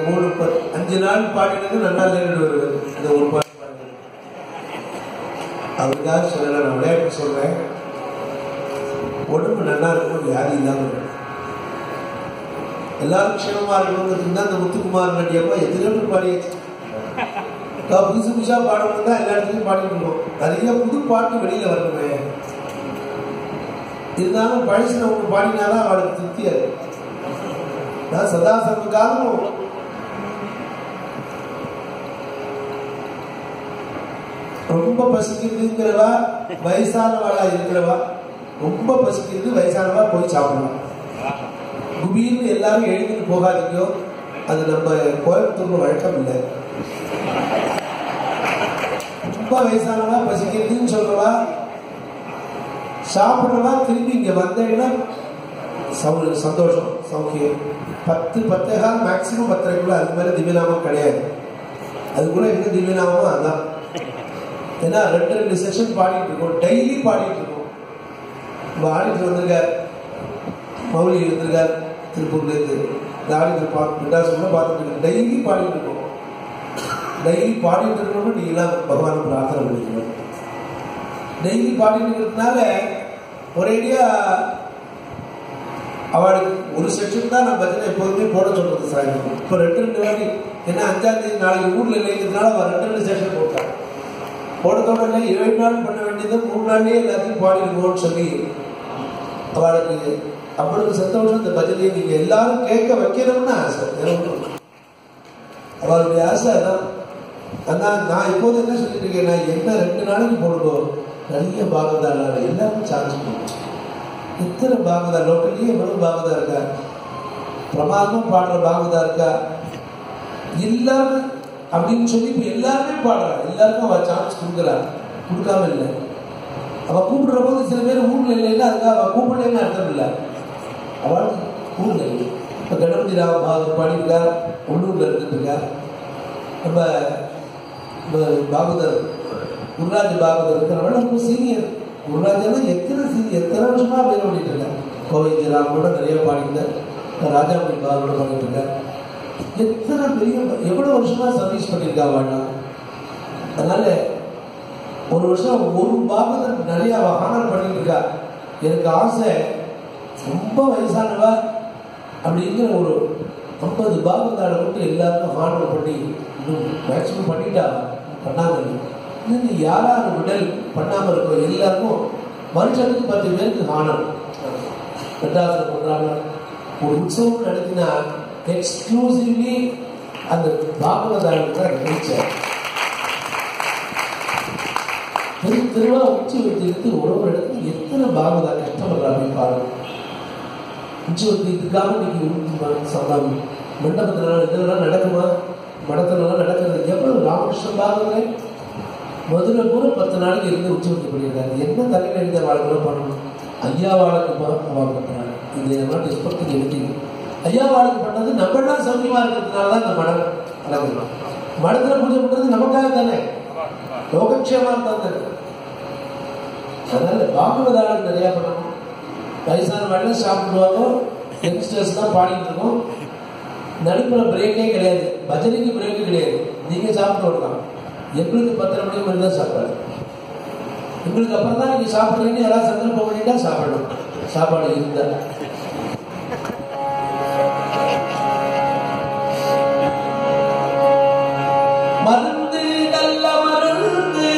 மூணு ப- அஞ்சு நாள் பாடினது நல்லா லேட்டு வருவார் இந்த ஒரு பாட்டு பாடுறது அவருக்காக சொல்லல நான் விளையாட்டு சொல்றேன் உடம்பு நல்லா இருக்கும் வியாதி இல்லாம இருக்கும் எல்லாரும் க்ஷேமமா இருக்கணுங்கிறதுக்கு தான் இந்த முத்துக்குமார் நடிகப்பா எத்தனையோ பேர் பாடியாச்சு நான் புதுசு புதுசா பாடணும் தான் எல்லா இடத்துலையும் பாடிட்டு இருக்கோம் நிறைய புது பாட்டு வெளியில வரணுமே இருந்தாலும் பழசுல ஒன்று பாடினாதான் அவளுக்கு திருப்தியா இருக்கு நான் சதா சர்வ காலமும் ரொம்ப பசிக்குதுங்கிறவா வயசானவாளா இருக்கிறவா ரொம்ப பசிக்குது வயசானவா போய் சாப்பிடலாம் குபீர்னு எல்லாரும் எழுதிட்டு போகாதீங்க அது நம்ம கோயம்புத்தூர்ல வழக்கம் இல்லை ரொம்ப வயசானவா பசிக்குதுன்னு சொல்றவா சாப்பிடுறவா திரும்பி இங்க வந்தேன்னா சௌ- சந்தோஷம் சௌக்கியம் பத்து பத்தேகால் மேக்சிமம் பத்தரைக்குள்ள அது மேல திவ்யநாமம் கிடையாது அதுக்குள்ள என்ன திவ்யநாமம் அதான் ஏன்னா ரெண்டு ரெண்டு செஷன் பாடிட்டு இருக்கோம் டெய்லி பாடிட்டு இருக்கோம் நம்ம ஆடிட்டு வந்திருக்கார் மௌலி வந்திருக்கார் திருப்பூர்ல இருந்து இந்த ஆடிட்டு பார்த்து மெட்ராஸ்ல பார்த்துட்டு இருக்கோம் டெய்லி பாடிட்டு இருக்கோம் டெய்லி பாடிட்டு இருக்கணும் நீங்களாம் பகவான் பிரார்த்தனை பண்ணிக்கணும் டெய்லி பாடிட்டு இருக்கிறதுனால ஒரேடியா அவளுக்கு ஒரு செக்ஷன் தான் நான் பஜனை எப்போதுமே போட சொல்றது சார் இப்போ ரெண்டு ரெண்டு வாட்டி ஏன்னா அஞ்சாம் தேதி நாளைக்கு ஊர்ல இல்லைங்கிறதுனால அவள் ரெண்டு ரெண்டு செஷன் போட்டான் போனத உடனே ஏழு நாள் பண்ண வேண்டியது மூணு நாள்லயே எல்லாத்தையும் பாடிடுவோம்னு சொல்லி அவளுக்கு அவ்வளவு சந்தோஷம் இந்த பஜனையை நீங்க எல்லாரும் கேட்க வைக்கணும்னு ஆசை வேற ஒண்ணும் இல்ல. அவளுடைய ஆசை அதான் அதான் நான் இப்போது என்ன சொல்லிட்டு இருக்கேன் நான் என்ன ரெண்டு நாளைக்கு போடுவோம் நிறைய பாகவதால எல்லாருக்கும் சான்ஸ் போடும் எத்தனை பாகவதா லோக்கல்லையே எவ்வளவு பாகவதா இருக்கா பிரமாதமும் பாடுற பாகவதா இருக்கா எல்லாரும் அப்படின்னு சொல்லி இப்ப எல்லாருமே பாடுறாங்க எல்லாருக்கும் அவ சான்ஸ் கொடுக்குறா கொடுக்காம இல்லை அவ கூப்பிடுற போது சில பேர் ஊர்ல இல்லைன்னா அதுக்காக அவ கூப்பிடலன்னு அர்த்தம் இல்லை அவளுக்கு ஊர்ல இல்லை இப்ப கணபதி ராவ பாகவத் பாடியிருக்கா உள்ளூர்ல இருந்துட்டு இருக்கா நம்ம நம்ம பாகவதர் குருராஜ் பாகவதர் இருக்கிறவங்க ரொம்ப சீனியர் குருராஜனா எத்தனை சீனியர் எத்தனை வருஷமா பேர் ஓடிட்டு இருக்காங்க கோவை ராம் கூட நிறைய பாடிட்டார் ராஜாமணி பாகவத பாடிட்டு இருக்கார் எத்தனை பெரிய எவ்வளவு வருஷமா சர்வீஸ் பண்ணியிருக்கா வாழா அதனால ஒரு வருஷம் ஒரு பாகவதர் நிறைய ஹானர் பண்ணிட்டு இருக்கா எனக்கு ஆசை ரொம்ப வயசானவா அப்படிங்கிற ஒரு ஐம்பது பாகவதாட மட்டும் எல்லாருக்கும் ஹானர் பண்ணி மேக்சிமம் பண்ணிட்டா பண்ணாங்க இன்னும் நீ யாராவது விடல் பண்ணாம இருக்கோ எல்லாருக்கும் வருஷத்துக்கு பத்து பேருக்கு ஹானர் மெட்ராஸில் பண்றாங்க ஒரு உற்சவம் நடத்தினா எக்ஸ்க்ளூசிவ்லி அந்த பாகவதாளுக்கு தான் நிகழ்ச்சார் திரு திருவா உச்சி வச்சிருந்து ஒரு ஒரு இடத்துல எத்தனை பாகவதா கஷ்டப்படுறாங்க பாருங்க உச்சி வச்சு இதுக்காக இன்னைக்கு சொன்னாங்க மண்டபத்துல இதெல்லாம் நடக்குமா மடத்துலலாம் நடக்கிறது எவ்வளவு ராமகிருஷ்ண பாகவதே முதல்ல கூட பத்து நாளைக்கு இருந்து உச்சி வச்சு பண்ணியிருக்காங்க என்ன தலையில் எழுத வாழ்க்கை பண்ணணும் ஐயா வாழ்க்கை அவள் பண்றாங்க இது எல்லாம் டிஸ்பர்த்துக்கு எடுத்தீங்க ஐயா வாழ்க்கை பண்ணது நம்மளாம் சௌரியமா இருக்கிறதுனால தான் இந்த மடம் நடக்குது மடத்துல பூஜை பண்றது நமக்காக தானே லோகக்ஷேமா தானே அதனால பாகவதாளம் நிறைய பண்ணணும் வயசான வேலை சாப்பிடுவாங்க யங்ஸ்டர்ஸ் தான் பாடிட்டு இருக்கோம் நடுப்புற பிரேக்கே கிடையாது பஜனைக்கு பிரேக்கு கிடையாது நீங்க சாப்பிட்டு வரலாம் எங்களுக்கு பத்தரை மணிக்கு மேலே தான் சாப்பாடு உங்களுக்கு அப்புறம் தான் நீங்க சாப்பிடுறீங்கன்னு யாராவது சந்தர்ப்பம் பண்ணிட்டா சாப்பிடணும் சாப்பாடு இருந்தா மருந்து நல்ல மருந்து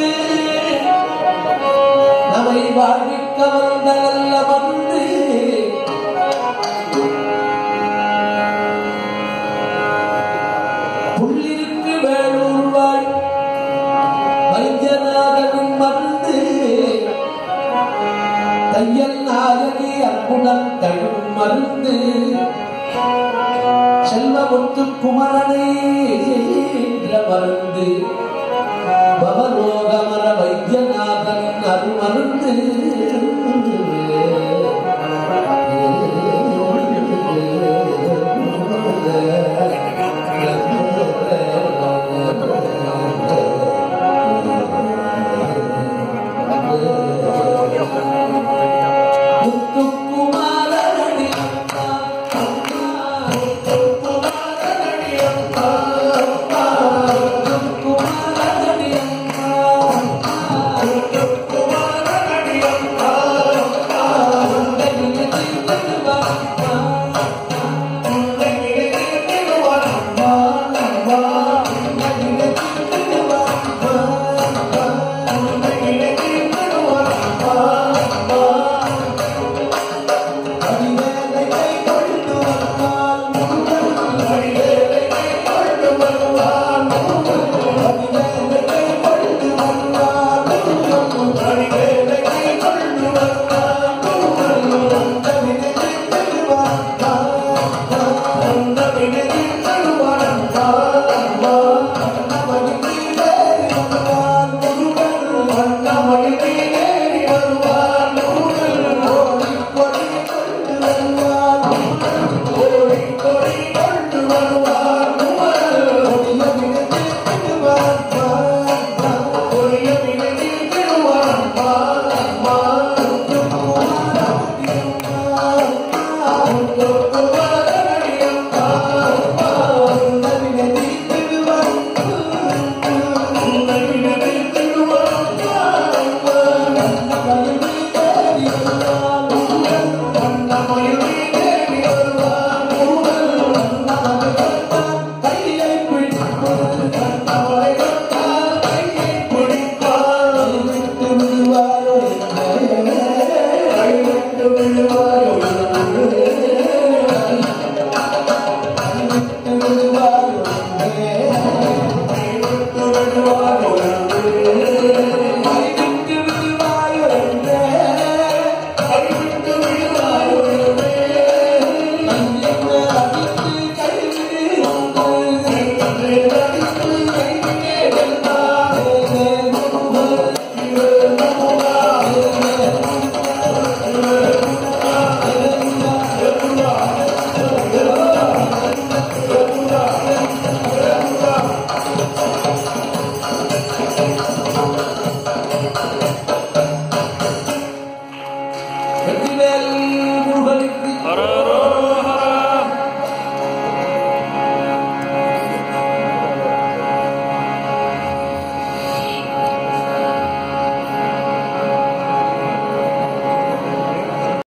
நம்மை வாழ்விக்க வந்த நல்ல மருந்து புள்ளிருக்கு வேலூர் வாழ் வைத்தியநாதனின் மருந்து தையல் நாயகி அற்புதம் தழும் மருந்து செல்வமுத்து குமரனே என்ற மருந்து பவரோகமர வைத்தியநாதன் அருமருந்து